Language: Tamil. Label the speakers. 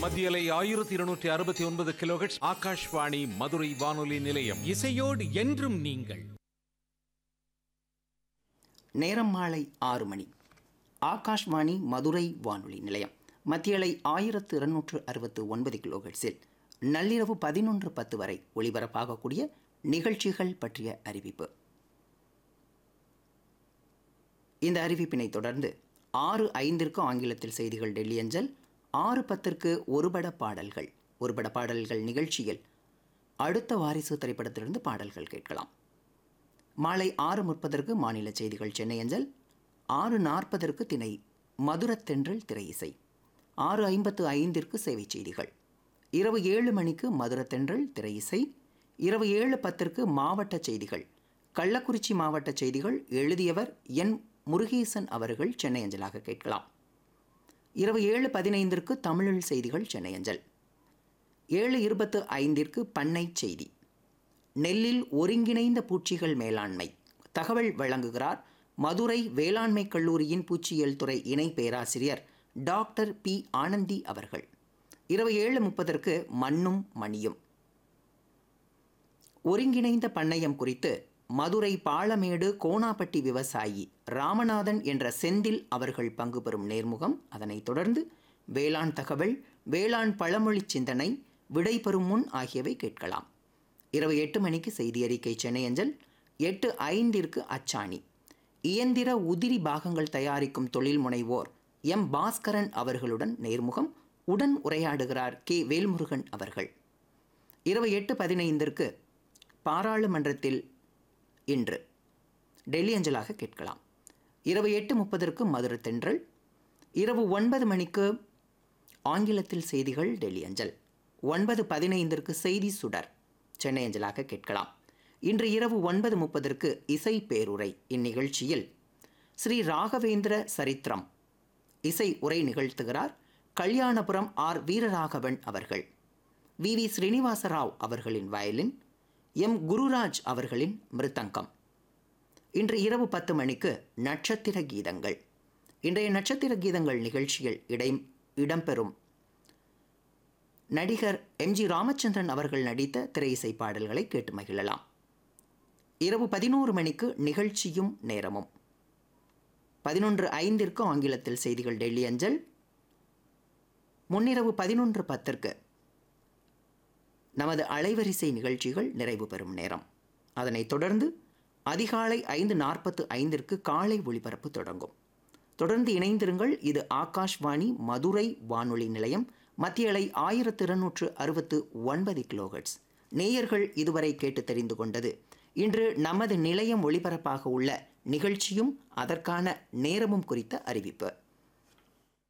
Speaker 1: மத்தியலை ஆயிரத்தி இருநூற்றி அறுபத்தி ஒன்பது கிலோஹெட்ஸ் ஆகாஷ்வாணி மதுரை வானொலி நிலையம்
Speaker 2: இசையோடு என்றும் நீங்கள்
Speaker 3: நேரம் மாலை ஆறு மணி ஆகாஷ்வாணி மதுரை வானொலி நிலையம் மத்தியலை ஆயிரத்து இருநூற்று அறுபத்து ஒன்பது கிலோஹெட்ஸில் நள்ளிரவு பதினொன்று பத்து வரை ஒளிபரப்பாகக்கூடிய நிகழ்ச்சிகள் பற்றிய அறிவிப்பு இந்த அறிவிப்பினை தொடர்ந்து ஆறு ஐந்திற்கு ஆங்கிலத்தில் செய்திகள் டெல்லி அஞ்சல் ஆறு பத்திற்கு ஒருபட பாடல்கள் ஒருபட பாடல்கள் நிகழ்ச்சியில் அடுத்த வாரிசு திரைப்படத்திலிருந்து பாடல்கள் கேட்கலாம் மாலை ஆறு முப்பதற்கு மாநில செய்திகள் சென்னை அஞ்சல் ஆறு நாற்பதற்கு திணை மதுரத்தென்றல் திரை இசை ஆறு ஐம்பத்து ஐந்திற்கு சேவை செய்திகள் இரவு ஏழு மணிக்கு மதுரத்தென்றல் திரை இசை இரவு ஏழு பத்திற்கு மாவட்ட செய்திகள் கள்ளக்குறிச்சி மாவட்ட செய்திகள் எழுதியவர் என் முருகேசன் அவர்கள் சென்னை அஞ்சலாக கேட்கலாம் இரவு ஏழு பதினைந்திற்கு தமிழில் செய்திகள் சென்னை அஞ்சல் ஏழு இருபத்து ஐந்திற்கு பண்ணை செய்தி நெல்லில் ஒருங்கிணைந்த பூச்சிகள் மேலாண்மை தகவல் வழங்குகிறார் மதுரை வேளாண்மை கல்லூரியின் பூச்சியியல் துறை இணை பேராசிரியர் டாக்டர் பி ஆனந்தி அவர்கள் இரவு ஏழு முப்பதற்கு மண்ணும் மணியும் ஒருங்கிணைந்த பண்ணையம் குறித்து மதுரை பாலமேடு கோணாப்பட்டி விவசாயி ராமநாதன் என்ற செந்தில் அவர்கள் பங்கு பெறும் நேர்முகம் அதனைத் தொடர்ந்து வேளாண் தகவல் வேளாண் பழமொழி சிந்தனை விடைபெறும் முன் ஆகியவை கேட்கலாம் இரவு எட்டு மணிக்கு செய்தி அறிக்கை சென்னை அஞ்சல் எட்டு ஐந்திற்கு அச்சாணி இயந்திர உதிரி பாகங்கள் தயாரிக்கும் தொழில் முனைவோர் எம் பாஸ்கரன் அவர்களுடன் நேர்முகம் உடன் உரையாடுகிறார் கே வேல்முருகன் அவர்கள் இரவு எட்டு பதினைந்திற்கு பாராளுமன்றத்தில் இன்று டெல்லி அஞ்சலாக கேட்கலாம் இரவு எட்டு முப்பதற்கு மதுரை தென்றல் இரவு ஒன்பது மணிக்கு ஆங்கிலத்தில் செய்திகள் டெல்லி அஞ்சல் ஒன்பது பதினைந்திற்கு செய்தி சுடர் சென்னை அஞ்சலாக கேட்கலாம் இன்று இரவு ஒன்பது முப்பதற்கு இசை பேருரை இந்நிகழ்ச்சியில் ஸ்ரீ ராகவேந்திர சரித்திரம் இசை உரை நிகழ்த்துகிறார் கல்யாணபுரம் ஆர் வீரராகவன் அவர்கள் வி வி ஸ்ரீனிவாசராவ் அவர்களின் வயலின் எம் குருராஜ் அவர்களின் மிருதங்கம் இன்று இரவு பத்து மணிக்கு நட்சத்திர கீதங்கள் இன்றைய நட்சத்திர கீதங்கள் நிகழ்ச்சியில் இடை இடம்பெறும் நடிகர் எம்ஜி ராமச்சந்திரன் அவர்கள் நடித்த திரையிசை பாடல்களை கேட்டு மகிழலாம் இரவு பதினோரு மணிக்கு நிகழ்ச்சியும் நேரமும் பதினொன்று ஐந்திற்கு ஆங்கிலத்தில் செய்திகள் டெல்லி அஞ்சல் முன்னிரவு பதினொன்று பத்திற்கு நமது அலைவரிசை நிகழ்ச்சிகள் நிறைவு பெறும் நேரம் அதனைத் தொடர்ந்து அதிகாலை ஐந்து நாற்பத்து ஐந்திற்கு காலை ஒளிபரப்பு தொடங்கும் தொடர்ந்து இணைந்திருங்கள் இது ஆகாஷ்வாணி மதுரை வானொலி நிலையம் மத்தியலை ஆயிரத்து இருநூற்று அறுபத்து ஒன்பது கிலோஹெட்ஸ் நேயர்கள் இதுவரை கேட்டு தெரிந்து கொண்டது இன்று நமது நிலையம் ஒளிபரப்பாக உள்ள நிகழ்ச்சியும் அதற்கான நேரமும் குறித்த அறிவிப்பு